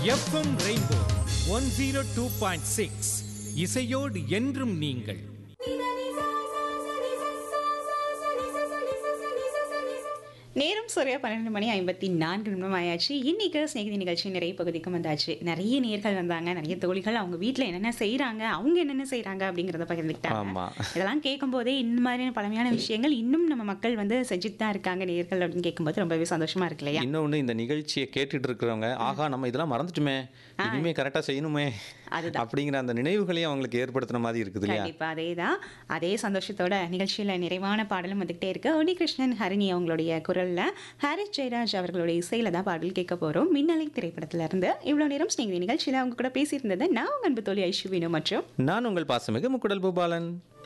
FM rainbow one zero two point six இசையோடு என்றும் நீங்கள் நேரம் சரியா பன்னெண்டு மணி ஐம்பத்தி நான்கு நிமிடம் ஆயாச்சு இன்னைக்கு ஸ்நேகிதி நிகழ்ச்சி நிறைய பகுதிக்கு வந்தாச்சு நிறைய நேர்கள் வந்தாங்க நிறைய தோழிகள் அவங்க வீட்டில் என்னென்ன செய்றாங்க அவங்க என்னென்ன செய்றாங்க அப்படிங்கிறத பகிர்ந்துக்கிட்டாங்க ஆமா. இதெல்லாம் கேட்கும்போதே இந்த மாதிரியான பழமையான விஷயங்கள் இன்னும் நம்ம மக்கள் வந்து செஞ்சுட்டு தான் இருக்காங்க நேர்கள் அப்படின்னு கேட்கும்போது ரொம்பவே சந்தோஷமா இருக்கு இல்லையா இன்னொன்று இந்த நிகழ்ச்சியை கேட்டுட்டு இருக்கிறவங்க ஆகா நம்ம இதெல்லாம் மறந்துட்டுமே இனிமே கரெக்டாக செய்யணுமே அதுதான். அப்படிங்கிற அந்த நினைவுகளையும் அவங்களுக்கு ஏற்படுத்துன மாதிரி இருக்குது இல்லையா கண்டிப்பா அதே தான் அதே சந்தோஷத்தோட நிகழ்ச்சியில நிறைவான பாடலும் வந்துகிட்டே இருக்கு உன்னிகிருஷ்ணன் ஹரிணி அவங்களுடைய குரல்ல ஹாரிஸ் ஜெயராஜ் அவர்களுடைய இசையில தான் பாடல் கேட்க போறோம் மின்னலை திரைப்படத்துல இருந்து இவ்வளவு நேரம் ஸ்நேகிதி நிகழ்ச்சியில அவங்க கூட பேசியிருந்தது நான் உங்க அன்பு தோழி ஐஷுவினு மற்றும் நான் உங்கள் பாசமிகு முக்குடல் பூபாலன்